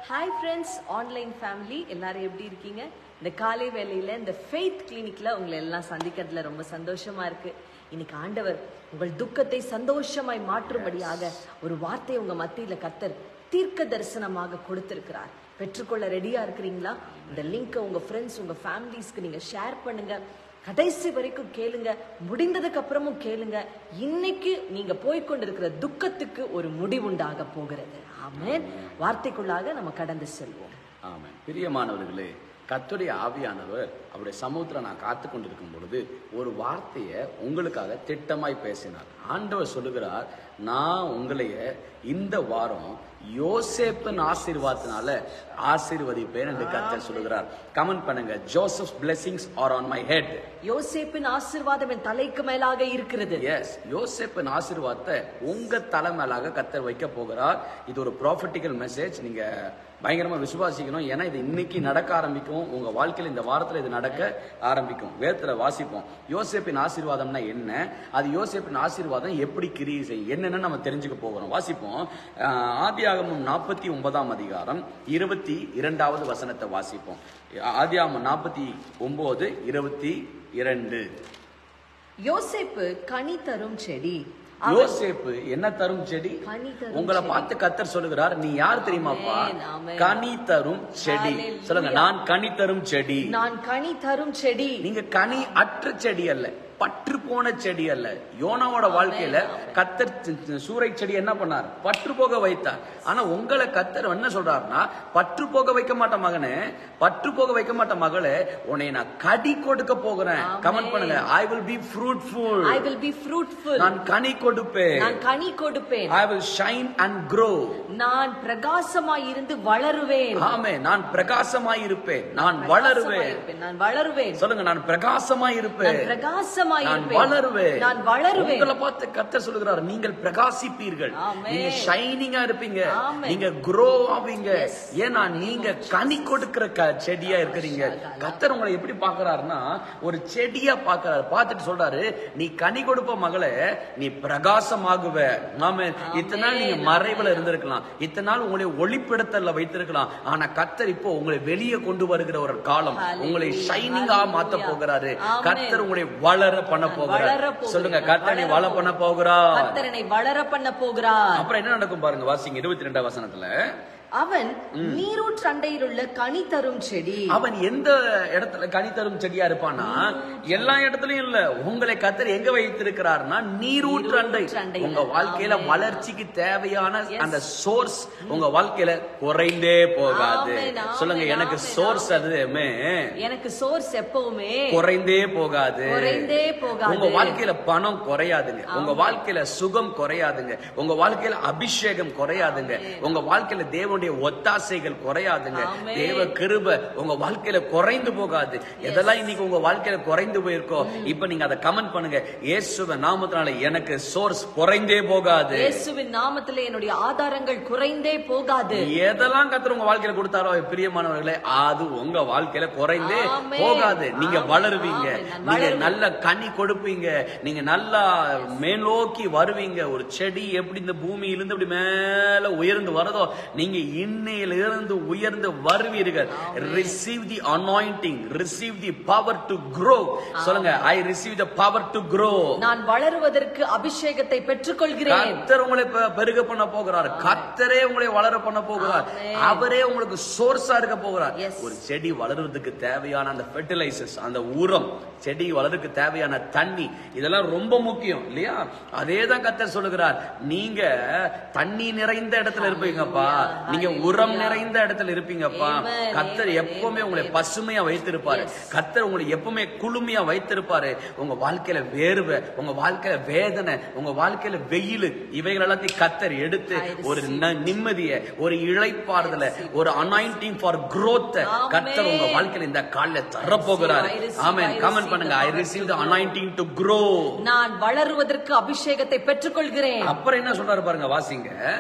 Hi friends online family எல்லாரும் எப்படி இருக்கீங்க இந்த காலை வேளையில இந்த ஃபெய்த் கிளினிக்ல உங்களை எல்லாம் சந்திக்கிறதுல ரொம்ப சந்தோஷமா இருக்கு இன்னைக்கு ஆண்டவர் உங்கள் துக்கத்தை சந்தோஷமாய் மாற்றும்படியாக ஒரு வார்த்தையை உங்க மத்தியில கத்தர் தீர்க்க தரிசனமாக கொடுத்திருக்கிறார் பெற்றுக்கொள்ள ரெடியா இருக்கிறீங்களா இந்த லிங்கை உங்க ஃப்ரெண்ட்ஸ் உங்க ஃபேமிலிஸ்க்கு நீங்க ஷேர் பண்ணுங்க கடைசி வரைக்கும் கேளுங்க முடிந்ததுக்கு அப்புறமும் கேளுங்க இன்னைக்கு நீங்க போய்க்கொண்டிருக்கிற துக்கத்துக்கு ஒரு முடிவுண்டாக போகிறது ஆமென் வார்த்தைக்குள்ளாக நம்ம கடந்து செல்வோம் ஆமென் பிரியமானவர்களே கர்த்தருடைய ஆவியானவர் அவருடைய சமூகத்துல நான் காத்து கொண்டிருக்கும் பொழுது ஒரு வார்த்தையை உங்களுக்காக திட்டமாய் பேசினார் ஆண்டவர் சொல்லுகிறார் நான் உங்களைய இந்த வாரம் யோசேப்பின் ஆசீர்வாதத்தினால ஆசீர்வதிப்பேன் என்று கர்த்தர் சொல்லுகிறார் கமெண்ட் பண்ணுங்க Joseph blessings are on my head யோசேப்பின் ஆசீர்வாதம் என் தலைக்கு மேலாக இருக்கிறது எஸ் யோசேப்பின் ஆசீர்வாதத்தை உங்க தலை மேலாக கத்தர் வைக்க போகிறார் இது ஒரு ப்ராஃபிட்டிக்கல் மெசேஜ் நீங்க பயங்கரமா விசுவாசிக்கணும் ஏன்னா இது இன்னைக்கு நடக்க ஆரம்பிக்கும் உங்க வாழ்க்கையில இந்த வாரத்துல இது நடக்க ஆரம்பிக்கும் வேதத்துல வாசிப்போம் யோசேப்பின் ஆசீர்வாதம்னா என்ன அது யோசேப்பின் ஆசீர்வாதம் எப்படி கிரியை செய்யும் என்னன்னு நம்ம தெரிஞ்சுக்க போகிறோம் வாசிப்போம் ஆஹ், ஆதியாகமம் நாற்பத்தி ஒன்பதாம் அதிகாரம் இருபத்தி இரண்டாவது வசனத்தை வாசிப்போம் ஆதியாகமம் நாற்பத்தி ஒன்பது இருபத்தி இரண்டு யோசேப்பு கனி தரும் செடி அவன் யோசேப்பு என்ன தரும் செடி கனி தரும் உங்களை செடி. பார்த்து கத்தர் சொல்லுகிறார் நீ யார் தெரியுமாப்பா ஆமென், ஆமென். கனி தரும் செடி Hallelujah. சொல்லுங்க நான் கனி தரும் செடி நான் கனி தரும் செடி நீங்க கனி அற்ற செடி அல்ல பற்று போன செடி அல்ல யோனாவோட வாழ்க்கையில கத்தர் சி- சி- சூறை செடி என்ன பண்ணார் பற்று போக வைத்தார் ஆனா உங்களை கத்தர் என்ன சொல்றாருன்னா பற்று போக வைக்க மாட்ட மகனே பற்று போக வைக்க மாட்ட மகளே உன்னை நான் கடி கொடுக்க போகிறேன் ஆமென். கமெண்ட் பண்ணுங்க I will be fruitful I will be fruitful நான் கனி கொடுப்பேன் நான் கனி கொடுப்பேன் I will shine and grow நான் பிரகாசமாய் இருந்து வளருவேன் ஆமே நான் பிரகாசமாய் இருப்பேன் நான் பிரகாசமாய் வளருவேன் இருப்பேன். நான் வளருவேன் சொல்லுங்க நான் பிரகாசமாய் இருப்பேன் நான் பிரகாசமாய் நான் இருப்பேன் வளருவேன் நான் வளருவேன் உங்களை பார்த்து கத்த சொல்லுகிறார் நீங்கள் பிரகாசிப்பீர்கள் ஆமென். நீங்க ஷைனிங்கா இருப்பீங்க ஆமென். நீங்க grow ஆவீங்க Yes. ஏன்னா நீங்க கனி கொடுக்கிற க- செடியா இருக்கிறீங்க கத்தர் உங்களை எப்படி பாக்குறாருன்னா ஒரு செடியா பாக்குறாரு பார்த்துட்டு சொல்றாரு நீ கனி கொடுப்ப மகளே நீ பிரகாசமாகுவ ஆமென் இத்தனை நாள் நீங்க மறைவுல இருந்திருக்கலாம் இத்தனை நாள் உங்களை ஒளிப்படுத்தல வைத்திருக்கலாம் ஆனா கத்தர் இப்போ உங்களை வெளியே கொண்டு வருகிற ஒரு காலம் உங்களை Hallelujah. ஷைனிங்கா மாத்த Hallelujah. போகிறாரு ஆமென். கத்தர் உங்களை வளர பண்ண நான் போகிறார் வளர போகிறேன். சொல்லுங்க நான் கத்தர் நீ வளர வள பண்ண போகிறார் கர்த்தரனை வளர பண்ண போகிறார் அப்புறம் என்ன நடக்கும் பாருங்க வாசிங்க இருபத்தி ரெண்டாம் வசனத்துல அவன் நீரூற்றண்டையில் உள்ள கனி தரும் செடி அவன் எந்த இடத்துல கனி தரும் செடியா இருப்பானா எல்லா இடத்துலயும் இல்ல உங்களை கத்தர் எங்க வைத்திருக்கிறார்னா நீரூற்று அண்டை நீரூற்றண்டையில. உங்க வாழ்க்கையில ஆமென். வளர்ச்சிக்கு தேவையான Yes. அந்த சோர்ஸ் உங்க வாழ்க்கையில குறைந்தே போகாது ஆமென், ஆமென், சொல்லுங்க எனக்கு ஆமென், சோர்ஸ் அதுமே எனக்கு சோர்ஸ் எப்பவுமே குறைந்தே போகாது குறைந்தே போகாது. உங்க வாழ்க்கையில பணம் குறையாதுங்க உங்க வாழ்க்கையில சுகம் குறையாதுங்க உங்க வாழ்க்கையில அபிஷேகம் குறையாதுங்க உங்க வாழ்க்கையில தேவனுடைய ஒத்தாசைகள் குறையாதுங்க ஆமென். தேவ கிருப உங்க வாழ்க்கையில குறைந்து போகாது எதெல்லாம் இன்னைக்கு உங்க வாழ்க்கையில குறைந்து போயிருக்கோ இப்ப நீங்க அதை கமெண்ட் பண்ணுங்க இயேசுவ நாமத்தினால எனக்கு சோர்ஸ் குறைந்தே போகாது இயேசுவின் நாமத்திலே என்னுடைய ஆதாரங்கள் குறைந்தே போகாது எதெல்லாம் கத்தர் உங்க வாழ்க்கையில கொடுத்தாரோ பிரியமானவர்களே அது உங்க வாழ்க்கையில குறைந்தே ஆமென். போகாது நீங்க ஆமென். வளருவீங்க ஆமென். நான் நீங்க வளருவேன். நல்ல கனி கொடுப்பீங்க நீங்க நல்லா மேலோக்கி வருவீங்க ஒரு செடி எப்படி இந்த பூமியிலிருந்து இப்படி மேல உயர்ந்து வரதோ நீங்க இன்னையிலிருந்து உயர்ந்து வருவீர்கள் receive the anointing receive the power to grow சொல்லுங்க I receive the power to grow நான் வளருவதற்கு அபிஷேகத்தை பெற்றுக்கொள்கிறேன் கத்தர் உங்களை பெ- பெருக பண்ண போகிறார் கத்தரே உங்களை வளர பண்ண போகிறார் ஆமென். அவரே உங்களுக்கு சோர்ஸா இருக்க போகிறார் Yes. ஒரு செடி வளர்றதுக்கு தேவையான அந்த ஃபெர்டிலைசர்ஸ் அந்த உரம் செடி வளர்றதுக்கு தேவையான தண்ணி இதெல்லாம் ரொம்ப முக்கியம் இல்லையா அதே தான் கத்தர் சொல்லுகிறார் நீங்க தண்ணி நிறைந்த இடத்துல இருப்பீங்கப்பா நீங்க உரம் நிறைந்த இடத்துல இருப்பீங்கப்பா Amen. கத்தர் Amen. எப்பவுமே உங்களை பசுமையா வைத்திருப்பாரு Yes. கத்தர் உங்களை எப்பவுமே குளுமையா வைத்திருப்பாரு உங்க வாழ்க்கையில வேர்வை உங்க வாழ்க்கையில வேதனை உங்க வாழ்க்கையில வெயில் இவைகள் எல்லாத்தையும் கத்தர் எடுத்து I receive ஒரு ந- நிம்மதிய ஒரு இழைப்பாறுதல ஒரு அனாயிண்டிங் ஃபார் growth Amen. கத்தர் உங்க வாழ்க்கையில இந்த கால்ல தரப்போகிறார் I receive, ஆமென் I கமெண்ட் receive பண்ணுங்க the I power receive to the grow. Anointing to grow நான் வளருவதற்கு அபிஷேகத்தை பெற்றுக்கொள்கிறேன் அப்புறம் என்ன சொல்றாரு பாருங்க வாசிங்க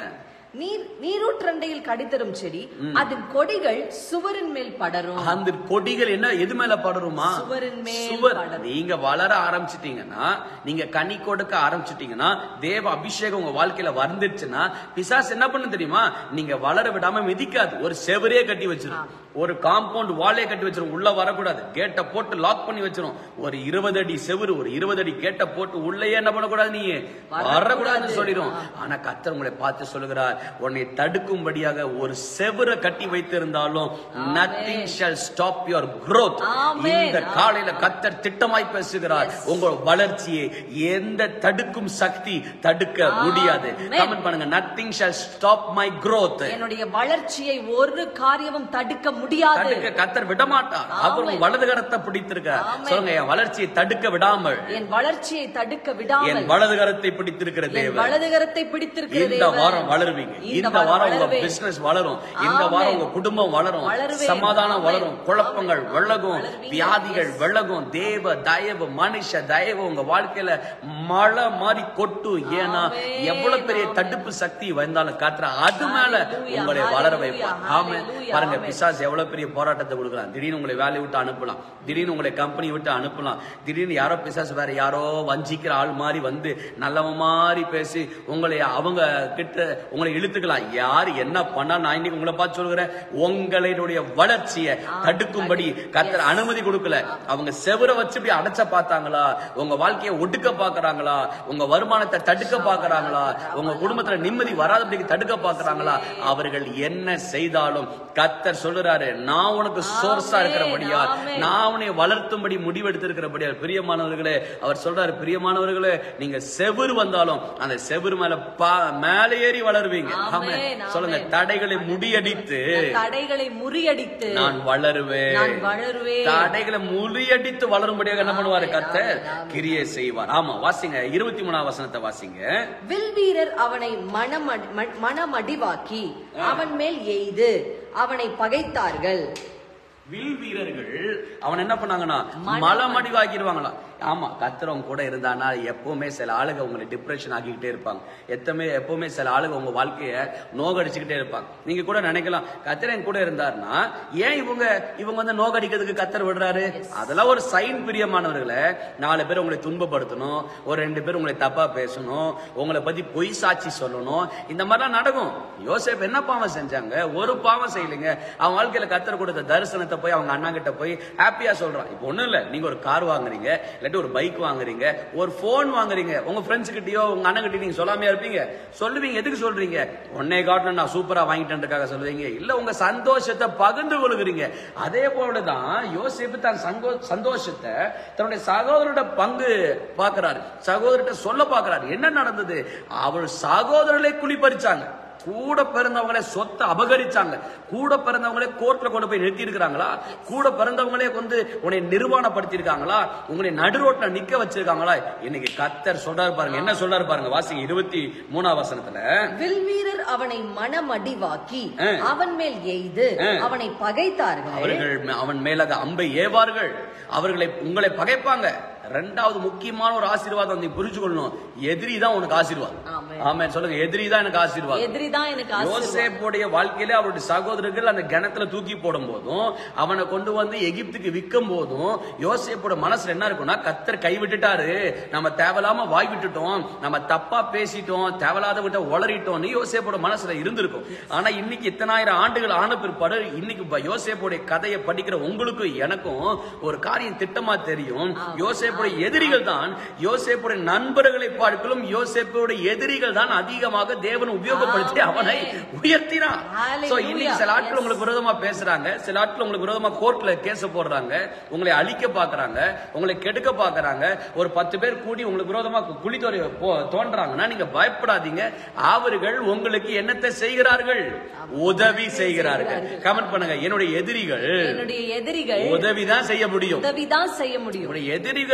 நீர் நீரூற்றண்டையில் கடித்தரும் செடி அதன் கொடிகள் சுவரின் மேல் படரும் அந்த கொடிகள் என்ன எது மேல படருமா சுவரின் மேல் சுவர் படரும். நீங்க வளர ஆரம்பிச்சிட்டீங்கன்னா நீங்க கனி கொடுக்க ஆரம்பிச்சிட்டீங்கன்னா தேவ அபிஷேகம் உங்க வாழ்க்கையில வந்துருச்சுன்னா பிசாசு என்ன பண்ணு தெரியுமா நீங்க வளர விடாம மிதிக்காது ஒரு செவரே கட்டி வச்சிரும் ஒரு காம்பவுண்ட் வாலே கட்டி வச்சிரும் உள்ள வரக்கூடாது கேட்டை போட்டு லாக் பண்ணி வச்சிரும் ஒரு இருபது அடி செவுரு ஒரு இருபது அடி கேட்டை போட்டு உள்ளே என்ன பண்ணக்கூடாது நீ வரக்கூடாதுன்னு சொல்லிடும் ஆனா கத்தர் உங்களை பார்த்து சொல்லுகிறார் உன்னை தடுக்கும்படியாக ஒரு செவுரை கட்டி வைத்திருந்தாலும் nothing shall stop your growth Amen. இந்த காலையில கத்தர் திட்டமாய் பேசுகிறார் உங்கள் வளர்ச்சியை எந்த தடுக்கும் சக்தி தடுக்க முடியாது Amen. கமெண்ட் பண்ணுங்க nothing shall stop my growth என்னுடைய வளர்ச்சியை ஒரு காரியமும் தடுக்க முடியாது தடுக்க கத்தர் விட மாட்டார் அவர் உங்க வலது கரத்தை பிடித்திருக்கார் Amen. சொல்லுங்க என் வளர்ச்சியை தடுக்க விடாமல் என் வளர்ச்சியை தடுக்க என் விடாமல் வலது கரத்தை பிடித்திருக்கிற என் தேவன் வலது கரத்தை பிடித்திருக்கிற இந்த தேவன். வாரம் வளருவீங்க இந்த வாரம் வாரம் உங்க வளருவேன். பிசினஸ் வளரும் இந்த ஆமென். வாரம் உங்க குடும்பம் வளரும் வளருவேன். சமாதானம் ஆமென். வளரும் குழப்பங்கள் ஆமென். விலகும் வளருவீங்க. வியாதிகள் Yes. விலகும் தேவ தயவு மனுஷ தயவு உங்க வாழ்க்கையில மழை மாதிரி கொட்டும் ஏன்னா ஆமென். எவ்வளவு பெரிய ஆமென். தடுப்பு சக்தி வந்தாலும் காட்டுற அது மேல Hallelujah. உங்களை வளர Hallelujah. வைப்பார் ஆமென் Hallelujah. பாருங்க ஆமென். பிசாசு எவ்வளவு பெரிய போராட்டத்தை கொடுக்கலாம் திடீர்னு உங்களை வேலையை விட்டு அனுப்பலாம் திடீர்னு உங்களை கம்பெனி விட்டு அனுப்பலாம் திடீர்னு யாரோ பிசாசு வேற யாரோ வஞ்சிக்கிற ஆள் மாதிரி வந்து நல்லவன் மாதிரி பேசி உங்களை அவங்க கிட்ட உங்களை இழுத்துக்கலாம் யார் என்ன பண்ணா நான் இன்னைக்கு உங்களை பார்த்து சொல்கிறேன் உங்களுடைய வளர்ச்சியை தடுக்கும்படி கத்தர் அனுமதி கொடுக்கல அவங்க செவரை வச்சு இப்படி அடைச்ச பார்த்தாங்களா உங்க வாழ்க்கையை ஒடுக்க பாக்குறாங்களா உங்க வருமானத்தை தடுக்க பாக்குறாங்களா உங்க குடும்பத்துல நிம்மதி வராதபடிக்கு தடுக்க பாக்குறாங்களா அவர்கள் என்ன செய்தாலும் கத்தர் சொல்லுறாரு நான் உனக்கு சோர்ஸா இருக்கிறபடியா ஆமென். நான் உன்னை வளர்த்தும்படி முடிவெடுத்திருக்கிறபடியா பிரியமானவர்களே அவர் சொல்றாரு பிரியமானவர்களே நீங்க செவுரு வந்தாலும் அந்த செவுரு மேல பா- மேலே ஏறி வளருவீங்க ஆமென், ஆமென். சொல்லுங்க ஆமென். தடைகளை முடியடித்து நான் தடைகளை முறியடித்து நான் வளருவேன் நான் வளருவேன் தடைகளை முறியடித்து வளரும்படியாக என்ன பண்ணுவாரு கத்தர் கிரியை செய்வார் ஆமா வாசிங்க இருபத்தி மூணாம் வசனத்தை வாசிங்க வில் வீரர் அவனை மனமடி- ம- மனமடிவாக்கி அவன் மேல் எய்து அவனை பகைத்தார்கள் வில் வீரர்கள் அவன் என்ன பண்ணாங்கன்னா மனம் மலமடிவாக்கிடுவாங்களா ஆமா கத்திரவங்க கூட இருந்தானா எப்பவுமே சில ஆளுங்க உங்களை டிப்ரெஷன் ஆக்கிக்கிட்டே இருப்பாங்க எத்தமே எப்பவுமே சில ஆளுங்க உங்க வாழ்க்கைய நோகடிச்சுக்கிட்டே இருப்பாங்க நீங்க கூட நினைக்கலாம் கத்திரன் கூட இருந்தாருன்னா ஏன் இவங்க இவங்க வந்து நோகடிக்கிறதுக்கு கத்தர் விடுறாரு அதெல்லாம் ஒரு சைன் பிரியமானவர்களே நாலு பேர் உங்களை துன்பப்படுத்தணும் ஒரு ரெண்டு பேர் உங்களை தப்பா பேசணும் உங்களை பத்தி பொய் சாட்சி சொல்லணும் இந்த மாதிரிலாம் நடக்கும் யோசேப் என்ன பாவம் செஞ்சாங்க ஒரு பாவம் செய்யலைங்க அவன் வாழ்க்கையில கத்தர் கொடுத்த தரிசனத்தை போய் அவங்க அண்ணா கிட்ட போய் ஹாப்பியா சொல்றான் இப்போ ஒண்ணும் இல்ல நீங்க ஒரு கார் வாங்குறீங்க இல்லாட்டி ஒரு பைக் வாங்குறீங்க ஒரு போன் வாங்குறீங்க உங்க ஃப்ரெண்ட்ஸ் கிட்டயோ உங்க அண்ணன் கிட்டயோ நீங்க சொல்லாமையா இருப்பீங்க சொல்லுவீங்க எதுக்கு சொல்றீங்க உன்னை காட்டணும் நான் சூப்பரா வாங்கிட்டேன்றக்காக சொல்லுவீங்க இல்ல உங்க சந்தோஷத்தை பகிர்ந்து கொள்கிறீங்க அதே போலதான் யோசிப்பு தான் சங்கோ சந்தோஷத்தை தன்னுடைய சகோதரோட பங்கு பார்க்கிறாரு சகோதரர்கிட்ட சொல்ல பார்க்கிறாரு என்ன நடந்தது அவள் சகோதரர்களை குளிப்பறிச்சாங்க கூட பிறந்தவங்களே சொத்தை அபகரிச்சாங்க கூட பிறந்தவங்களே கோர்ட்ல கொண்டு போய் நிறுத்தி இருக்கிறாங்களா கூட பிறந்தவங்களே வந்து உன்னை நிர்வாணப்படுத்தி இருக்காங்களா உங்களை நடுரோட்ல நிக்க வச்சிருக்காங்களா இன்னைக்கு கத்தர் சொல்றாரு பாருங்க என்ன சொல்றாரு பாருங்க வாசிங்க இருபத்தி மூணாம் வசனத்துல வில் வீரர் அவனை மனமடிவாக்கி ஆ. அவன் மேல் எய்து ஆ. அவனை பகைத்தார்கள் அவர்கள் மே- அவன் மேலாக அம்பை ஏவார்கள் அவர்களை உங்களை பகைப்பாங்க ரெண்டாவது முக்கியமான ஒரு ஆசீர்வாதம் நீ புரிஞ்சு கொள்ளணும் எதிரி தான் உனக்கு ஆசீர்வாதம் ஆமென். ஆமென் சொல்லுங்க எதிரி தான் எனக்கு ஆசீர்வாதம் எதிரிதான் எனக்கு ஆசீர்வாதம். யோசேப்புடைய வாழ்க்கையில அவருடைய சகோதரர்கள் அந்த கிணத்துல தூக்கி போடும் போதும் அவனை கொண்டு வந்து எகிப்துக்கு விற்கும் போதும் யோசேப்போட மனசுல என்ன இருக்கும்னா கத்தர் கைவிட்டுட்டாரு நம்ம தேவையில்லாம வாய் விட்டுட்டோம் நம்ம தப்பா பேசிட்டோம் தேவையில்லாத விட்ட உளறிட்டோம்னு யோசேப்போட மனசுல இருந்திருக்கும் ஆனா இன்னைக்கு இத்தனாயிரம் ஆண்டுகள் ஆன பிற்பாடு இன்னைக்கு ப- யோசேப்புடைய கதையை படிக்கிற உங்களுக்கும் எனக்கும் ஒரு காரியம் திட்டமா தெரியும் யோசேப்புடைய எதிரிகள் தான் யோசேப்புடைய நண்பர்களை பார்க்கலும் யோசேப்புடைய எதிரிகள் தான் அதிகமாக தேவன் உபயோகப்படுத்தி அவனை உயர்த்தினான் Hallelujah. So, இன்னைக்கு சில ஆட்கள் உங்களுக்கு விரோதமா பேசுறாங்க சில ஆட்கள் உங்களுக்கு விரோதமா கோர்ட்ல கேஸ் போடுறாங்க உங்களை அழிக்க பாக்குறாங்க உங்களை கெடுக்க பாக்குறாங்க ஒரு பத்து பேர் கூடி உங்களுக்கு விரோதமா குழி தோறி போ- தோன்றாங்கன்னா நீங்க பயப்படாதீங்க அவர்கள் உங்களுக்கு என்னத்தை செய்கிறார்கள் உதவி செய்கிறார்கள் கமெண்ட் பண்ணுங்க என்னுடைய எதிரிகள் என்னுடைய எதிரிகள் உதவிதான் செய்ய முடியும் உதவிதான் செய்ய முடியும் உங்களுடைய எதிரிகள்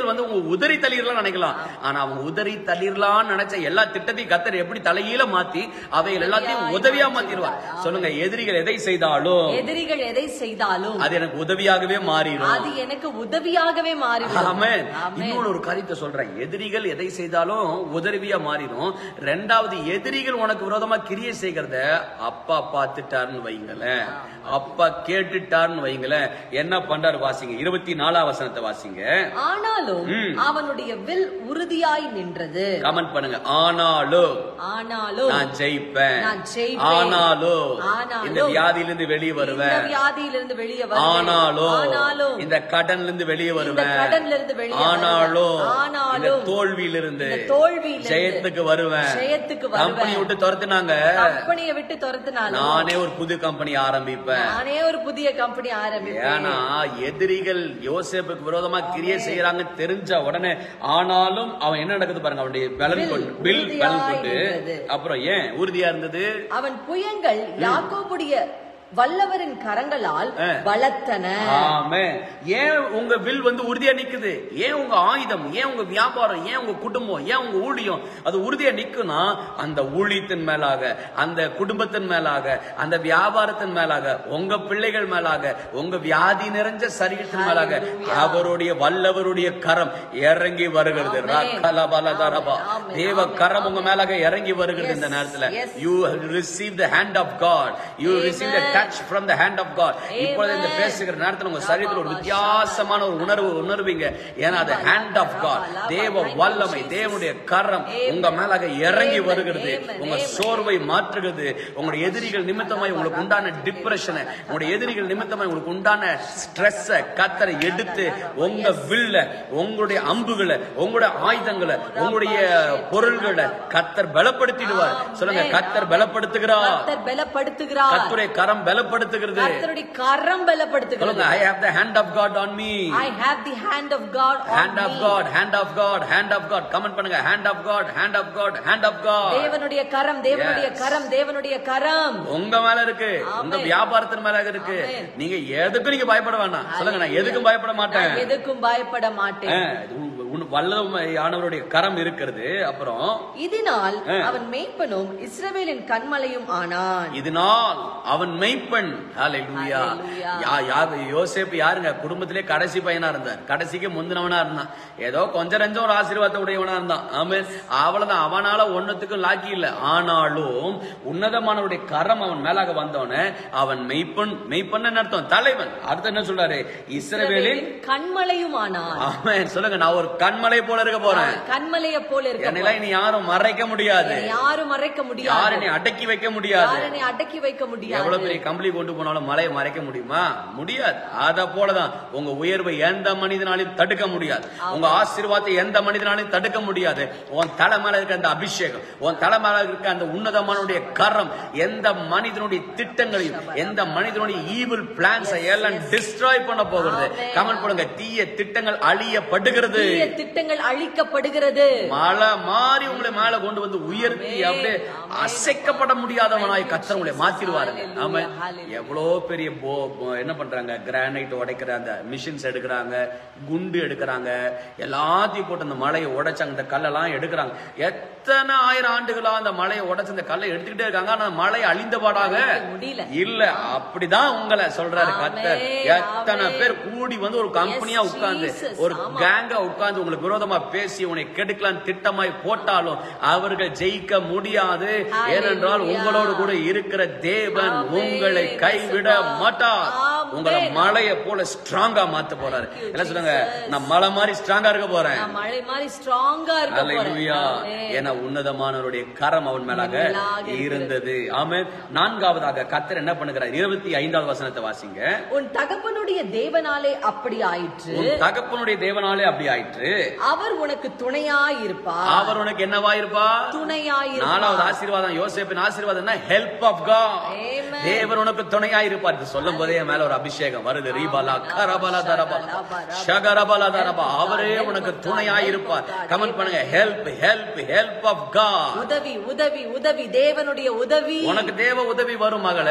எதிரிகள் வந்து உங்க உதறி தள்ளிடலாம் நினைக்கலாம் ஆனா அவங்க உதறி தள்ளிடலாம்னு நினைச்ச எல்லா திட்டத்தையும் கத்தர் எப்படி தலையில மாத்தி அவைகள் எல்லாத்தையும் உதவியா மாத்திடுவார் சொல்லுங்க எதிரிகள் எதை செய்தாலும் எதிரிகள் எதை செய்தாலும் அது எனக்கு உதவியாகவே மாறிடும் அது எனக்கு உதவியாகவே மாறிவிடும் ஆமென் ஆமென். இன்னொரு ஒரு காரியத்தை சொல்றேன் எதிரிகள் எதை செய்தாலும் உதவியா மாறிடும் ரெண்டாவது எதிரிகள் உனக்கு விரோதமா கிரியை செய்கிறத அப்பா பார்த்துட்டாருன்னு வைங்களேன் அப்பா கேட்டுட்டாருன்னு வைங்களேன் என்ன பண்றாரு வாசிங்க இருபத்தி நாலாம் வசனத்தை வாசிங்க ஆனாலும் அவனுடைய வில் உறுதியாய் நின்றது கமெண்ட் பண்ணுங்க ஆனாலும் ஆனாலும் நான் ஜெயிப்பேன் நான் ஜெயிப்பேன். ஆனாலும் ஆனாலும் இந்த வியாதியிலிருந்து வெளியே இந்த வருவேன் வியாதியிலிருந்து வெளியே வருவேன் ஆனாலும் ஆனாலும் இந்த கடன்ல இருந்து வெளியே இந்த வருவேன் கடன்ல இருந்து வெளியே ஆனாலும் வருவேன். இந்த ஆனாலும் தோல்வியிலிருந்து இந்த தோல்வியிலிருந்து ஜெயத்துக்கு வருவேன் ஜெயத்துக்கு வருவேன். கம்பெனி விட்டு துரத்துனாங்க கம்பெனியை விட்டு துரத்துனாலும் நானே ஒரு புது கம்பெனி ஆரம்பிப்பேன் நானே ஒரு புதிய கம்பெனி ஆரம்பிப்பேன் ஏன்னா எதிரிகள் யோசேப்புக்கு விரோதமா கிரியை செய்யறாங்க தெரிஞ்ச உடனே ஆனாலும் அவன் என்ன நடக்குது பாருங்க அவனுடைய பலன் வில் கொண்டு பில் உறுதியாய் பலன் கொண்டு இருந்தது. அப்புறம் ஏன் உறுதியா இருந்தது அவன் புயங்கள் யாக்கோபுடைய வல்லவரின் கரங்களால் ஆ. பலத்தன ஆமே ஏன் உங்க வில் வந்து உறுதியா நிக்குது ஏன் உங்க ஆயுதம் ஏன் உங்க வியாபாரம் ஏன் உங்க குடும்பம் ஏன் உங்க ஊழியம் அது உறுதியா நிக்குனா அந்த ஊழியத்தின் மேலாக அந்த குடும்பத்தின் மேலாக அந்த வியாபாரத்தின் மேலாக உங்க பிள்ளைகள் மேலாக உங்க வியாதி நிறைஞ்ச சரீரத்தின் மேலாக அவருடைய வல்லவருடைய கரம் இறங்கி வருகிறது ஆமென். ரக்கலபலதரபா. ஆமென். தேவ கரம் உங்க மேலாக இறங்கி வருகிறது இந்த Yes, நேரத்துல yes. You receive the hand of God you receive the Amen. Touch from the hand of God இப்பொழுது இந்த Amen. பேசுகிற நேரத்துல உங்க சரீரத்தில் ஒரு வித்தியாசமான ஒரு உணர்வு உணர்வீங்க ஏன்னா அது ஹேண்ட் ஆஃப் காட் தேவ வல்லமை தேவனுடைய கரம் உங்க மேலாக இறங்கி Amen. வருகிறது Amen. உங்க Amen. சோர்வை மாற்றுகிறது உங்களுடைய எதிரிகள் நிமித்தமாய் உங்களுக்கு உண்டான டிப்ரெஷனை உங்களுடைய எதிரிகள் நிமித்தமாய் உங்களுக்கு உண்டான ஸ்ட்ரெஸ் கத்தரை எடுத்து உங்க வில்ல உங்களுடைய அம்புகளை உங்களுடைய ஆயுதங்களை உங்களுடைய பொருள்களை கத்தர் பலப்படுத்திடுவார் சொல்லுங்க கத்தர் பலப்படுத்துகிறார் கர்த்தர் பலப்படுத்துகிறார் கத்துடைய கரம் பலப்படுத்துகிறது கர்த்தருடைய கரம் பலப்படுத்துகிறது சொல்லுங்க I have the hand of God on me I have the hand of God hand of God hand of God hand of God comment பண்ணுங்க hand of God hand of God hand of God தேவனுடைய கரம் தேவனுடைய Yes. கரம் தேவனுடைய கரம் உங்க மேல இருக்கு உங்க Amen. வியாபாரத்தின் மேல இருக்கு Amen. நீங்க எதுக்கும் நீங்க பயப்பட வேண்டாம் சொல்லுங்க நான் எதுக்கும் பயப்பட மாட்டேன் நான் எதுக்கும் பயப்பட மாட்டேன் வல்லமையானவருடைய கரம் இருக்கிறது அப்புறம் இதனால் அவன் மேய்ப்பனும் இஸ்ரவேலின் கண்மலையும் ஆனான் இதனால் அவன் மெய்ப்பெண் ஹalleluya Hallelujah. யா யார் யோசேப்பு யாருங்க குடும்பத்திலே கடைசி பையனா இருந்தார் கடைசிக்கு முந்தினவனா இருந்தான் ஏதோ கொஞ்சம் நஞ்சம் ஒரு ஆசீர்வாதத்தை உடையவனா இருந்தான் ஆமென் அவ்வளவுதான் அவனால ஒன்னத்துக்கும் லாக்கி இல்ல ஆனாலும் உன்னதமானவருடைய கரம் அவன் மேலாக வந்தோனே அவன் மெய்ப்பெண் மெய்ப்பெண் அர்த்தம் தலைவன் அடுத்து என்ன சொல்றாரு இஸ்ரவேலின் கண்மலையும் ஆனான் ஆமென் சொல்லுங்க நான் ஒரு கண்மலை போல இருக்க போறேன் கண்மலைய போல இருக்க என்னையெல்லாம் இனி யாரும் மறைக்க முடியாது என்னை யாரும் மறைக்க முடியாது யாரும் என்னை அடக்கி வைக்க முடியாது யாரும் என்னை அடக்கி வைக்க முடியாது எவ்வளவு பெரிய கம்பளி கொண்டு போனாலும் மலையை மறைக்க முடியுமா முடியாது அத போலதான் உங்க உயர்வை எந்த மனிதனாலையும் தடுக்க முடியாது உங்க ஆசீர்வாதத்தை எந்த மனிதனாலையும் தடுக்க முடியாது உன் தலை மேல இருக்க அந்த அபிஷேகம் உன் தலை மேல இருக்க அந்த உன்னதமானுடைய கரம் எந்த மனிதனுடைய திட்டங்களையும் எந்த மனிதனுடைய ஈவில் பிளான்ஸை எல்லாம் டிஸ்ட்ராய் பண்ண போகிறது Amen. கமெண்ட் போடுங்க தீய திட்டங்கள் அழியப்படுகிறது தீய திட்டங்கள் அழிக்கப்படுகிறது மலை மாறி உங்களை மேல கொண்டு வந்து உயர்த்தி Amen. அப்படியே அசைக்கப்பட முடியாதவனாய் கத்தர் உங்களை மாத்திருவாருங்க Hallelujah. ஆமா Hallelujah. எவ்வளோ பெரிய போ போ- என்ன பண்றாங்க கிரானைட் உடைக்கிற அந்த மிஷின்ஸ் எடுக்கிறாங்க குண்டு எடுக்கிறாங்க எல்லாத்தையும் போட்டு அந்த மலையை உடைச்சாங்க இந்த கல்லெல்லாம் எடுக்கிறாங்க எத்தனை ஆயிரம் ஆண்டுகளா அந்த மலையை உடைச்சு அந்த கல்லை எடுத்துக்கிட்டே இருக்காங்க ஆனா அந்த மலை அழிந்தபாடாக முடியல இல்ல அப்படிதான் உங்களை சொல்றாரு கத்தர் Amen. எத்தனை Amen. பேர் கூடி வந்து ஒரு கம்பெனியா Yes, உட்கார்ந்து Jesus. ஒரு ஆமா. கேங்கா உட்கார்ந்து உங்களுக்கு விரோதமா பேசி உன்னை கெடுக்கலாம் திட்டமாய் போட்டாலும் அவர்கள் ஜெயிக்க முடியாது Hallelujah. ஏனென்றால் உங்களோடு கூட இருக்கிற தேவன் Amen. உங்களை கைவிட Yes, மாட்டார் Amen. உங்களை மலையை போல ஸ்ட்ராங்கா மாத்த போறாரு Thank you, என்ன சொல்லுங்க Jesus. நான் மலை மாதிரி ஸ்ட்ராங்கா இருக்க போறேன் நான் மழை மாதிரி ஸ்ட்ராங்கா இருக்க போறேன் அல்லேலூயா Amen. என உன்னதமானவருடைய கரம் அவன் மேலாக மேலாக இருக்கிறது. இருந்தது ஆமென் நான்காவதாக கத்தர் என்ன பண்ணுகிறார் இருபத்தி ஐந்தாவது வசனத்தை வாசிங்க உன் தகப்பனுடைய தேவனாலே அப்படி ஆயிற்று உன் தகப்பனுடைய தேவனாலே அப்படி ஆயிற்று அவர் உனக்கு துணையாய் இருப்பார் அவர் உனக்கு என்னவா இருப்பா துணையாய் நாலாவது இருப்பார் ஆசீர்வாதம் யோசேப்பின் ஆசீர்வாதம் ஹெல்ப் ஆஃப் காட் Amen. தேவன் உனக்கு துணையா இருப்பார் இது சொல்லும் போதே என் மேல ஒரு அபிஷேகம் வருது ரீபாலா கரபலா தரபா ஷகரபலா தரபா அவரே உனக்கு துணையா இருப்பார் கமெண்ட் பண்ணுங்க help help help of God உதவி உதவி உதவி தேவனுடைய உதவி உனக்கு தேவ உதவி வரும் மகளே Amen.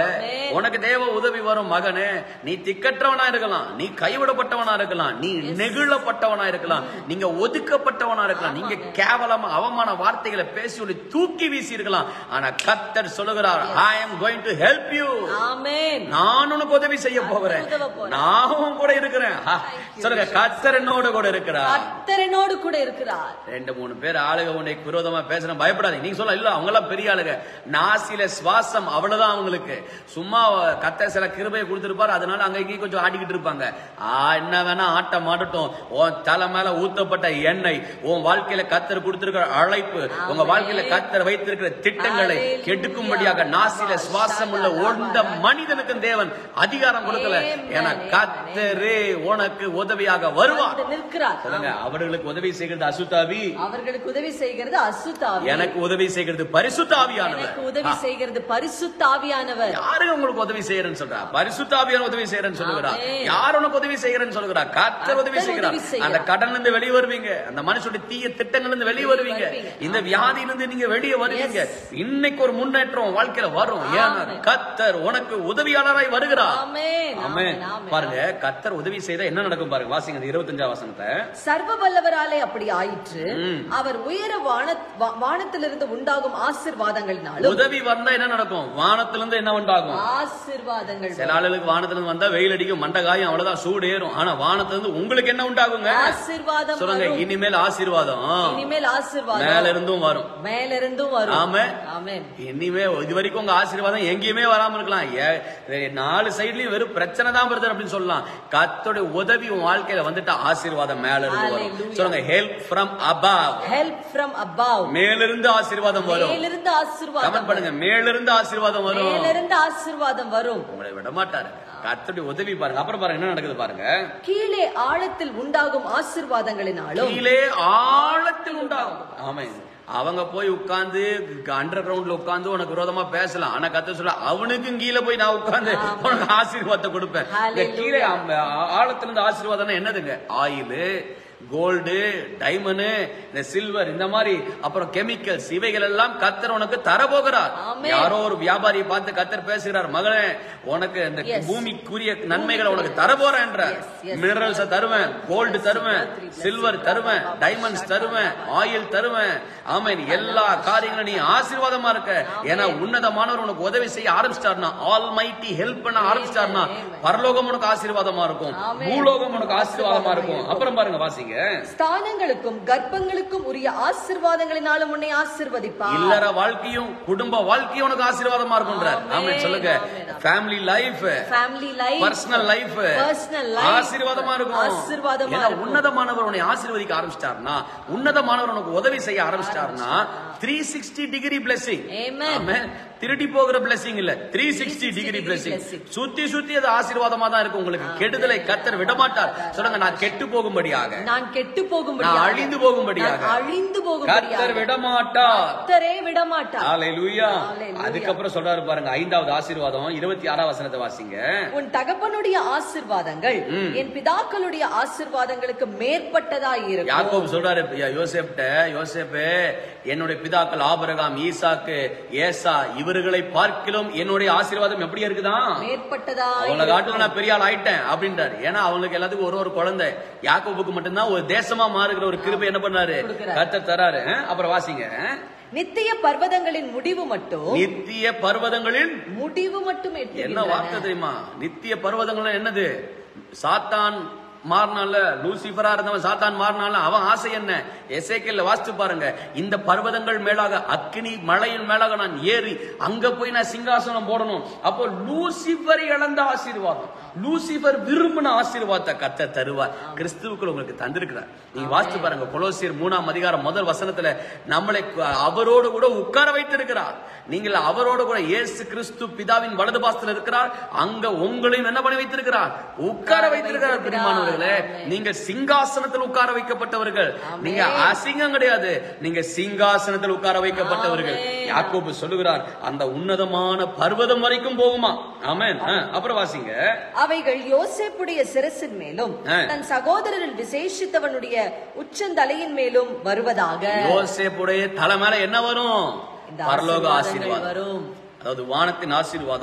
உனக்கு தேவ உதவி வரும் மகனே நீ திக்கற்றவனா இருக்கலாம் நீ கைவிடப்பட்டவனா இருக்கலாம் நீ நெகிழப்பட்டவனா இருக்கலாம் நீங்க ஒதுக்கப்பட்டவனா இருக்கலாம் நீங்க கேவலமா அவமான வார்த்தைகளை பேசி சொல்லி தூக்கி வீசி இருக்கலாம் ஆனா கத்தர் சொல்லுகிறார் I am going to help you ஆமென் நான் உனக்கு உதவி செய்ய போகிறேன் உதவ போறேன். நான் உன் கூட இருக்கிறேன் ஹா, சொல்லுங்க கத்தர் என்னோட கூட இருக்கிறார் கர்த்தரனோடு கூட இருக்கிறார் ரெண்டு மூணு பேர் ஆளுக உன்னைக்கு விரோதமா பேசுற பயப்படாதீங்க நீங்க சொல்ல இல்ல அவங்க எல்லாம் பெரிய ஆளுங்க நாசில சுவாசம் அவ்வளவுதான் அவங்களுக்கு சும்மா கத்த சில கிருபையை கொடுத்திருப்பாரு அதனால அங்க இங்கேயும் கொஞ்சம் ஆடிக்கிட்டு இருப்பாங்க ஆ என்ன வேணா ஆட்டம் ஆடட்டும் உன் தலை மேல ஊத்தப்பட்ட எண்ணெய் உன் வாழ்க்கையில கத்தர் கொடுத்திருக்கிற அழைப்பு உங்க வாழ்க்கையில கத்தர் வைத்திருக்கிற திட்டங்களை Hallelujah. கெடுக்கும்படியாக நாசில சுவாசம் உள்ள ஒன்ற மனிதனுக்கு தேவன் அதிகாரம் கொடுக்கல Amen. ஏன்னா கத்தரே உனக்கு உதவியாக வருவார் வந்து நிற்கிறார் சொல்லுங்க அவர்களுக்கு உதவி செய்கிறது அசுத்தாவி அவர்களுக்கு உதவி செய்கிறது அசுத்தாவி எனக்கு உதவி செய்கிறது பரிசுத்தாவியானவர் எனக்கு உதவி செய்கிறது பரிசுத்தாவியானவர் யாரு உங்களுக்கு உதவி செய்யறேன்னு சொல்றா பரிசுத்தாவியான உதவி செய்யறேன்னு சொல்லுகிறா ஆமென். யார் உனக்கு உதவி செய்யறேன்னு சொல்லுகிறா கத்தர் உதவி கர்த்தர் செய்கிறார் உதவி செய்கிறார். அந்த கடன்ல இருந்து வெளியே வருவீங்க அந்த மனுஷனுடைய தீய திட்டங்கள்ல இருந்து வெளியே வருவீங்க வருவீங்க. இந்த வியாதியில இருந்து நீங்க வெளியே வருவீங்க Yes. இன்னைக்கு ஒரு முன்னேற்றம் உன் வாழ்க்கையில வரும் ஏன்னா ஆமென். கத்தர் உனக்கு உதவியாளராய் வருகிறார் ஆமென் ஆமென் ஆமென், ஆமென். பாருங்க கத்தர் உதவி செய்தா என்ன நடக்கும் பாருங்க வாசிங்க அந்த இருபத்தஞ்சாம் வசனத்தை சர்வ வல்லவராலே அப்படி ஆயிற்று அவர் உயர வான வா- வானத்திலிருந்து உண்டாகும் ஆசிர்வாதங்களினாலும் உதவி வந்தா என்ன நடக்கும் வானத்துல இருந்து என்ன உண்டாகும் ஆசிர்வாதங்கள் சில ஆளுகளுக்கு வானத்துல இருந்து வந்தா வெயில் அடிக்கும் மண்டை காயும் அவ்வளவுதான் சூடு ஏறும் ஆனா வானத்துல இருந்து உங்களுக்கு என்ன உண்டாகுங்க ஆசிர்வாதம் சொல்லுங்க வரும். இனிமேல் ஆசீர்வாதம் இனிமேல் ஆசிர்வாதம் மேல இருந்தும் வரும் மேல இருந்தும் வரும் ஆமென். ஆமென் இனிமே இது வரைக்கும் உங்க ஆசீர்வாதம் எங்கேயுமே வராம இருக்கலாம் ஏ- ஏ- நாலு சைட்லயும் வெறும் பிரச்சனை தான் வருது அப்படின்னு சொல்லலாம் கத்தோட உதவி உன் வாழ்க்கையில வந்துட்டா ஆசீர்வாதம் மேல இருந்து வரும் Hallelujah. சொல்லுங்க help from above help from above மேலிருந்து ஆசீர்வாதம் வரும் மேலிருந்து ஆசிர்வாதம் கமெண்ட் பண்ணுங்க மேலிருந்து ஆசீர்வாதம் வரும் மேலிருந்து ஆசிர்வாதம் வரும் உங்களை விட மாட்டாரு கத்தோட உதவி பாருங்க அப்புறம் பாருங்க என்ன நடக்குது பாருங்க கீழே ஆழத்தில் உண்டாகும் ஆசிர்வாதங்களினாலும் கீழே ஆழத்தில் உண்டாகும் ஆமா அவங்க போய் உட்கார்ந்து அண்டர் கிரவுண்ட்ல உட்கார்ந்து உனக்கு விரோதமா பேசலாம் ஆனா கத்த சொல்ல அவனுக்கும் கீழே போய் நான் உட்கார்ந்து உனக்கு ஆசீர்வாதத்தை கொடுப்பேன் இந்த Hallelujah. கீழே ஆ- ஆழத்துல இருந்து ஆசீர்வாதம்னா என்னதுங்க ஆயிலு கோல்டு டைமண்ட் இந்த சில்வர் இந்த மாதிரி அப்புறம் கெமிக்கல்ஸ் இவைகள் எல்லாம் கத்தர் உனக்கு தரப்போகிறார் Amen. யாரோ ஒரு வியாபாரியை பார்த்து கத்தர் பேசுகிறார் மகளே உனக்கு இந்த Yes. பூமிக்குரிய நன்மைகளை உனக்கு தரப்போறேன் Yes, yes. மினரல்ஸ் தருவேன் கோல்டு தருவேன் சில்வர் தருவேன் டைமண்ட்ஸ் தருவேன் ஆயில் தருவேன் ஆமென் எல்லா காரியங்களும் நீ ஆசீர்வாதமா இருக்க ஏன்னா உன்னதமானவர் உனக்கு உதவி செய்ய ஆரம்பிச்சிட்டார்னா ஆல் மைட்டி ஹெல்ப் பண்ண ஆரம்பிச்சிட்டார்னா பரலோகம் உனக்கு ஆசீர்வாதமா இருக்கும் Amen. பூலோகம் உனக்கு ஆசீர்வாதமா இருக்கும் அப்புறம் பாருங்க வாசிங்க ஸ்தானங்களுக்கும் கர்ப்பங்களுக்கும் உரிய ஆசிர்வாதங்களினாலும் உன்னை ஆசிர்வதிப்பார் இல்லற வாழ்க்கையும் குடும்ப வாழ்க்கையும் உனக்கு ஆசீர்வாதமா இருக்கும்ன்றார் Amen. ஆமென் சொல்லுங்க Amen. Family life family life personal life Personal life. ஆசீர்வாதமா இருக்கும் ஆசீர்வாதமா ஏன்னா இருக்கும். உன்னதமானவர் உன்னை ஆசீர்வதிக்க ஆரம்பிச்சிட்டார்னா உன்னதமானவர் உனக்கு உதவி செய்ய ஆரம்பிச்சிட்டார்னா three sixty degree blessing Amen. திருடி போகிற பிளஸிங் இல்ல three sixty degree blessing blessing. சுத்தி சுத்தி அது ஆசீர்வாதமா தான் இருக்கும் உங்களுக்கு கெடுதலை கத்தர் விடமாட்டார் சொல்லுங்க நான் கெட்டு போகும்படியாக நான் கெட்டு போகும்படி நான் அழிந்து போகும்படியாக அழிந்து கத்தர் போகும்படியாக விடமாட்டார் கர்த்தரே விடமாட்டார் ஹalleluya Hallelujah. அதுக்கப்புறம் சொல்றாரு பாருங்க ஐந்தாவது ஆசீர்வாதம் இருபத்தி ஆறாம் வசனத்தை வாசிங்க உன் தகப்பனுடைய ஆசிர்வாதங்கள் என் பிதாக்களுடைய ஆசிர்வாதங்களுக்கு மேற்பட்டதாய் இருக்கும் யாக்கோபு சொல்றாரு யா- யோசேப்ட்ட யோசேப்பே என்னுடைய பிதாக்கள் ஆபிரகாம் ஈசாக்கு ஏசா இவர்களை பார்க்கிலும் என்னுடைய ஆசீர்வாதம் எப்படி இருக்குதான் மேற்பட்டதாய் அவங்கள காட்டுல நான் பெரிய ஆள் ஆயிட்டேன் அப்படின்றாரு ஏன்னா அவங்களுக்கு எல்லாத்துக்கும் ஒரு ஒரு குழந்தை யாக்கோபுக்கு மட்டும்தான் ஒரு தேசமா மாறுகிற ஒரு கிருபை என்ன பண்ணாரு கொடுக்கிறாரு. கர்த்தர் தராரு அஹ்? அப்புறம் வாசிங்க அஹ்? நித்திய பர்வதங்களின் முடிவு மட்டும் நித்திய பர்வதங்களில் முடிவு மட்டும் என்ன எட்டுகின்றன. வார்த்தை தெரியுமா நித்திய பர்வதங்கள் என்னது சாத்தான் மாறினால லூசிபரா இருந்தவன் சாத்தான் மாறினால அவன் ஆசை என்ன எசேக்கியல்ல வாசித்து பாருங்க இந்த பர்வதங்கள் மேலாக அக்கினி மலையின் மேலாக நான் ஏறி அங்க போய் நான் சிங்காசனம் போடணும் அப்போ லூசிபர் இழந்த ஆசீர்வாதம் லூசிபர் விரும்பின ஆசீர்வாதத்தை கத்த தருவார் கிறிஸ்துவுக்குள் உங்களுக்கு தந்திருக்கிறார் நீங்க வாசித்து பாருங்க கொலோசியர் மூணாம் அதிகாரம் முதல் வசனத்துல நம்மளை கு- அவரோடு கூட உட்கார வைத்திருக்கிறார் நீங்கள் அவரோடு கூட இயேசு கிறிஸ்து பிதாவின் வலது பாசத்தில் இருக்கிறார் அங்க உங்களையும் என்ன பண்ணி வைத்திருக்கிறார் உட்கார வைத்திருக்கிறார் பிரிமானவர்களே நீங்கள் சிங்காசனத்தில் உட்கார வைக்கப்பட்டவர்கள் நீங்க அசிங்கம் கிடையாது நீங்க சிங்காசனத்தில் உட்கார வைக்கப்பட்டவர்கள் யாக்கோபு சொல்லுகிறார் அந்த உன்னதமான பர்வதம் வரைக்கும் போகுமா ஆமென் ஆ, அப்புறம் வாசிங்க அவைகள் யோசேப்புடைய சிரசின் மேலும் ஆ. தன் சகோதரரில் விசேஷித்தவனுடைய உச்சந்தலையின் மேலும் வருவதாக யோசேப்புடைய தலை மேல என்ன வரும் இந்த பரலோக ஆசீர்வாதங்கள் ஆசீர்வாதம் வரும் அதாவது வானத்தின் ஆசீர்வாதம்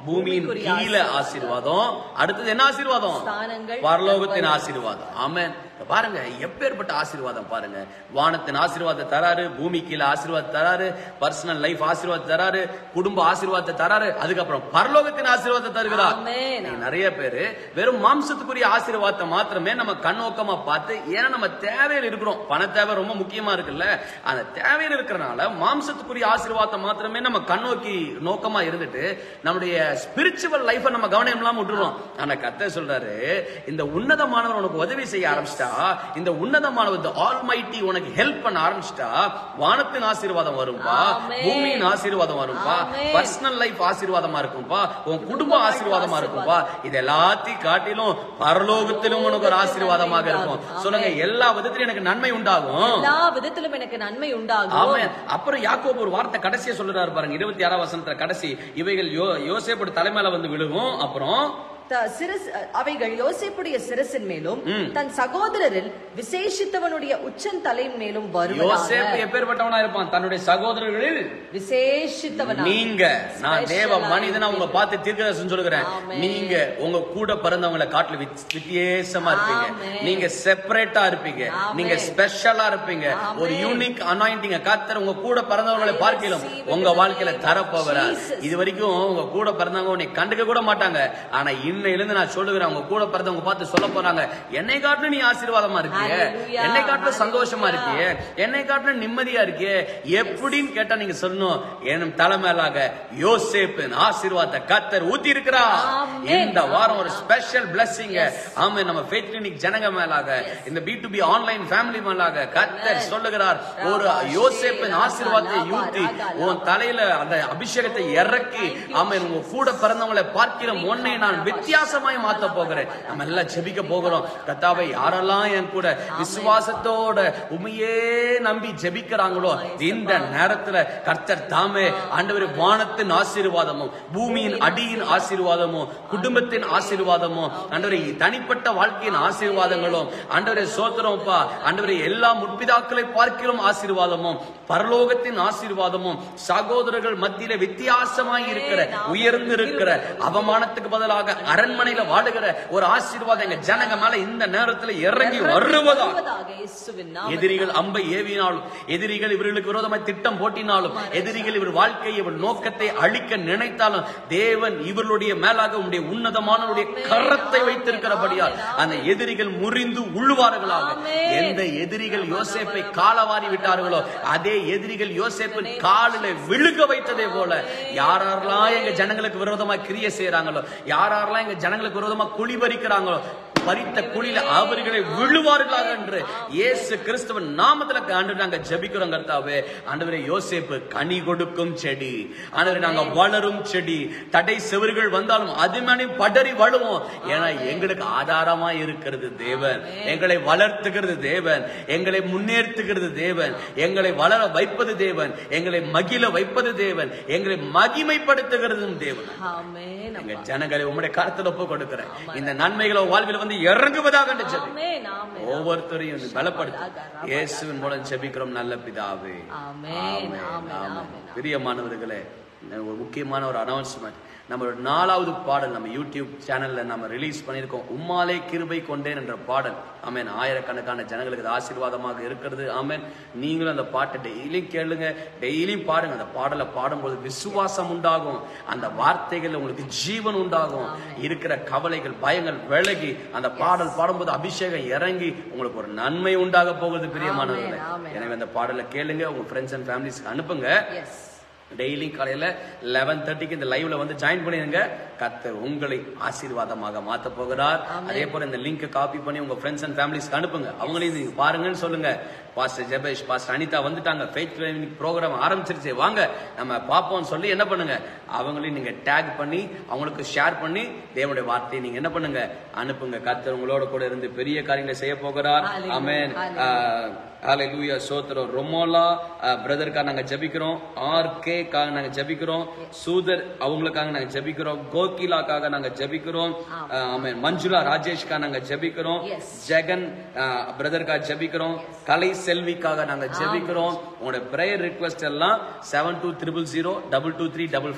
பூமியின் பூமிக்குரிய கீழே ஆசீர்வாதம் அடுத்தது என்ன ஆசீர்வாதம் ஸ்தானங்கள், பரலோகத்தின் ஆசீர்வாதம் ஆமென் இப்ப பாருங்க எப்பேற்பட்ட ஆசீர்வாதம் பாருங்க வானத்தின் ஆசீர்வாதத்தை தராரு பூமி கீழே ஆசீர்வாதத்தை தராரு பர்சனல் லைஃப் ஆசீர்வாதத்தை தராரு குடும்ப ஆசீர்வாதத்தை தராரு அதுக்கப்புறம் பரலோகத்தின் ஆசீர்வாதத்தை தருகிறார் ஆமென். நீங்க நிறைய பேரு வெறும் மாம்சத்துக்குரிய ஆசீர்வாதத்தை மாத்திரமே நம்ம கண்ணோக்கமா பார்த்து ஏன்னா நம்ம தேவையில் இருக்கிறோம் பண தேவை ரொம்ப முக்கியமா இருக்குல்ல அந்த தேவையில் இருக்கிறனால மாம்சத்துக்குரிய ஆசீர்வாதத்தை மாத்திரமே நம்ம கண்ணோக்கி நோக்கமா இருந்துட்டு நம்முடைய ஸ்பிரிச்சுவல் லைஃப நம்ம கவனம் இல்லாம விட்டுறோம் ஆனா கத்த சொல்றாரு இந்த உன்னதமானவர் உனக்கு உதவி செய்ய ஆரம்பிச்சிட்டா இந்த உன்னதமானவர் இந்த ஆல்மைட்டி உனக்கு ஹெல்ப் பண்ண ஆரம்பிச்சிட்டா வானத்தின் ஆசீர்வாதம் வரும்பா ஆமென். பூமியின் ஆசீர்வாதம் வரும்பா ஆமென். பர்சனல் லைஃப் ஆசீர்வாதமா இருக்கும்பா உன் குடும்ப ஆசீர்வாதமா இருக்கும்பா இது எல்லாத்தையும் காட்டிலும் பரலோகத்திலும் உனக்கு ஒரு ஆசீர்வாதமாக இருக்கும் சொல்லுங்க எல்லா விதத்திலும் எனக்கு நன்மை உண்டாகும் எல்லா விதத்திலும் எனக்கு நன்மை உண்டாகும் ஆமென் அப்புறம் யாக்கோபு ஒரு வார்த்தை கடைசியா சொல்றாரு பாருங்க இருபத்தி ஆறாம் வசனத்துல கடைசி இவைகள் யோ யோசேப்போட தலைமையில வந்து விழுகும் அப்புறம் த- சிரஸ் அவைகள் யோசேப்புடைய சிரசின் மேலும் ம். தன் சகோதரரில் விசேஷித்தவனுடைய உச்சன் தலையின் மேலும் வருவதாக யோசேப்பு எப்பேற்பட்டவனா இருப்பான் தன்னுடைய சகோதரர்களில் விசேஷித்தவனா நீங்க நான் தேவ மனிதனா உங்க பார்த்து தீர்க்கதரிசனம் சொல்லுகிறேன் ஆமென். நீங்க உங்க கூட பிறந்தவங்களை காட்டுல வித்- வித்தியாசமா இருப்பீங்க ஆமென். நீங்க செப்பரேட்டா இருப்பீங்க ஆமென். நீங்க ஸ்பெஷலா இருப்பீங்க ஆமென். ஒரு யூனிக் அனாயிண்டிங்க கத்தர் உங்க கூட பிறந்தவங்களை I பார்க்கலாம் receive உங்க in the வாழ்க்கையில name of தரப்போகிறார் Jesus. இது வரைக்கும் உங்க கூட பிறந்தவங்க உன்னை கண்டுக்க கூட மாட்டாங்க ஆனா இன்னையிலிருந்து நான் சொல்லுகிறேன் உங்க கூட பிறந்தவங்க பார்த்து சொல்ல போறாங்க என்னை காட்டிலும் நீ ஆசீர்வாதமா இருக்கிய Hallelujah. என்னை காட்டிலும் சந்தோஷமா Hallelujah. இருக்கியே என்னை காட்டிலும் நிம்மதியா இருக்கே எப்படின்னு கேட்டா நீங்க சொல்லணும் என் தலைமையிலாக யோசேப்பின் ஆசீர்வாதத்தை கத்தர் ஊத்தி இருக்கிறார் Amen. இந்த வாரம் ஒரு ஸ்பெஷல் பிளஸிங் Yes. ஆமா நம்ம ஃபேத் கிளினிக் ஜனங்க மேலாக இந்த B to B online family மேலாக கத்தர் Amen. சொல்லுகிறார் ஒரு ராபா, யோசேப்பின் ஸ்ரீ, ஆசீர்வாதத்தை ராபா, ஊத்தி ராகா, உன் தலையில அந்த அபிஷேகத்தை இறக்கி Thank you, ஆமா உங்க கூட பிறந்தவங்களை பார்க்கிற உன்னை நான் வித்தியாசமாய் மாத்த போகிறேன் நம்ம எல்லாம் ஜெபிக்க போகிறோம் கத்தாவை யாரெல்லாம் என் கூட விசுவாசத்தோட உண்மையே நம்பி ஜெபிக்கிறாங்களோ இந்த நேரத்துல கர்த்தர் தாமே ஆண்டவர் வானத்தின் ஆசீர்வாதமும் பூமியின் அடியின் ஆசீர்வாதமும் குடும்பத்தின் ஆசீர்வாதமும் ஆண்டவரை தனிப்பட்ட வாழ்க்கையின் ஆசீர்வாதங்களும் ஆண்டவரை சோத்திரம்ப்பா ஆண்டவரை எல்லா முற்பிதாக்களை பார்க்கிறோம் ஆசீர்வாதமும் பரலோகத்தின் ஆசீர்வாதமும் சகோதரர்கள் மத்தியில வித்தியாசமாய் இருக்கிற உயர்ந்து இருக்கிற அவமானத்துக்கு பதிலாக அரண்மனையில வாழுகிற ஒரு ஆசீர்வாதம் எங்க ஜனங்க மேல இந்த நேரத்துல இறங்கி வருவதா வருவதாக இயேசுவின் நாமத்தில். எதிரிகள் அம்பை ஏவினாலும் எதிரிகள் இவர்களுக்கு விரோதமாய் திட்டம் போட்டினாலும் எதிரிகள் இவர் வாழ்க்கை இவர் நோக்கத்தை அழிக்க நினைத்தாலும் தேவன் இவர்களுடைய மேலாக உடைய உன்னதமானவருடைய கரத்தை வைத்திருக்கிறபடியால் அந்த எதிரிகள் முறிந்து உழுவார்களாக ஆமென். எந்த எதிரிகள் யோசேப்பை காலவாரி விட்டார்களோ அதே எதிரிகள் யோசேப்பின் காலில விழுக வைத்ததே போல யாரெல்லாம் எங்க ஜனங்களுக்கு விரோதமா கிரிய செய்யறாங்களோ யாரெல்லாம் எங்க ஜனங்களுக்கு விரோதமா குழி பறிக்கிறாங்களோ பறித்த குழியில அவர்களை விழுவார்களாக என்று இயேசு கிறிஸ்துவன் நாமத்துல ஆண்டு நாங்க ஜெபிக்கிறோம் கர்த்தாவே ஆண்டவரே யோசேப்பு கனி கொடுக்கும் செடி ஆண்டவரே நாங்க வளரும் செடி தடை செவர்கள் வந்தாலும் அது மேலே படரி வழுவோம் ஏன்னா எங்களுக்கு ஆதாரமா இருக்கிறது தேவன் எங்களை வளர்த்துகிறது தேவன் எங்களை முன்னேற்றுகிறது தேவன் எங்களை வளர வைப்பது தேவன் எங்களை மகிழ வைப்பது தேவன் எங்களை மகிமைப்படுத்துகிறதும் தேவன் ஆமென் எங்க ஜனங்களை உம்முடைய கருத்துல ஒப்பு கொடுக்கிறேன் இந்த நன்மைகளை உன் வாழ்வில் வந்து இறங்குவதாக என்று ஜெபி ஆமென் ஆமென் ஒவ்வொருத்தரையும் நீ பலப்படுத்து இயேசுவின் மூலம் ஜெபிக்கிறோம் நல்ல பிதாவே ஆமென் ஆமென், ஆமென் ஆமென். ஆமென் பிரியமானவர்களே ஒரு முக்கியமான ஒரு அனௌன்ஸ்மெண்ட் நம்மளோட நாலாவது பாடல் நம்ம யூடியூப் சேனல்ல நம்ம ரிலீஸ் பண்ணியிருக்கோம் உம்மாலே கிருபை கொண்டேன் என்ற பாடல் ஆமென் ஆயிரக்கணக்கான ஜனங்களுக்கு அது ஆசீர்வாதமாக இருக்கிறது ஆமென் நீங்களும் அந்த பாட்டை டெய்லியும் கேளுங்க டெய்லியும் பாடுங்க அந்த பாடலை பாடும்போது விசுவாசம் உண்டாகும் அந்த வார்த்தைகள் உங்களுக்கு ஜீவன் உண்டாகும் இருக்கிற கவலைகள் பயங்கள் விலகி அந்த பாடல் பாடும்போது அபிஷேகம் இறங்கி உங்களுக்கு ஒரு நன்மை உண்டாக போகுது பிரியமானவர்களே ஆமென், ஆமென். எனவே அந்த பாடலை கேளுங்க உங்க ஃப்ரெண்ட்ஸ் அண்ட் ஃபேமிலிஸ்க்கு அனுப்புங்க எஸ் டெய்லி காலையில லெவன் தேர்ட்டிக்கு இந்த லைவ்ல வந்து ஜாயின் பண்ணிருங்க கர்த்தர் உங்களை ஆசீர்வாதமாக மாத்த போகிறார் அதே போல இந்த லிங்க் காப்பி பண்ணி உங்க ஃப்ரெண்ட்ஸ் அண்ட் ஃபேமிலிஸ்க்கு அனுப்புங்க அவங்களையும் நீங்க பாருங்கன்னு சொல்லுங்க பாஸ்டர் ஜெபேஷ் பாஸ்டர் அனிதா வந்துட்டாங்க ஃபெய்த் கிளினிக் ப்ரோக்ராம் ஆரம்பிச்சிருச்சு வாங்க நம்ம பார்ப்போம்னு சொல்லி என்ன பண்ணுங்க அவங்களையும் நீங்க டேக் பண்ணி அவங்களுக்கு ஷேர் பண்ணி தேவனுடைய வார்த்தையை நீங்க என்ன பண்ணுங்க அனுப்புங்க கர்த்தர் உங்களோட கூட இருந்து பெரிய காரியங்களை செய்ய போகிறார் Hallelujah. ஆமென் Hallelujah. ஹalleluya சோத்திரம் ரொமோலா பிரதருக்காக நாங்க ஜெபிக்கிறோம் ஆர் காக நாங்க ஜெபிக்கிறோம் சூதர் அவங்களுக்காக நாங்க ஜெபிக்கிறோம் கோகிலாக்காக நாங்க ஜெபிக்கிறோம் ஆமென் மஞ்சுளா ராஜேஷ்காக நாங்க ஜெபிக்கிறோம் Yes. ஜெகன் பிரதருக்காக ஜெபிக்கிறோம் கலை செல்விக்காக நாங்க ஜெபிக்கிறோம் உங்களோட பிரேயர் ரிக்வெஸ்ட் எல்லாம் seven two triple zero double two three double five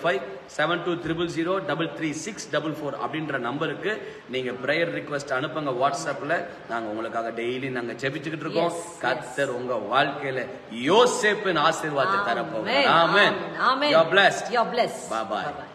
seven two triple zero double three six double four அப்படின்ற நம்பருக்கு நீங்க ப்ரேயர் ரிக்வெஸ்ட் அனுப்புங்க வாட்ஸ்அப்ல நாங்க உங்களுக்காக டெய்லி நாங்க ஜெபிச்சுக்கிட்டு இருக்கோம் Yes, yes. கத்தர் உங்க வாழ்க்கையில யோசேப்பின் ஆசீர்வாதத்தை தரப்போகிறார் Amen. ஆமென் Amen. You are blessed You're blessed. Bye bye. Bye-bye.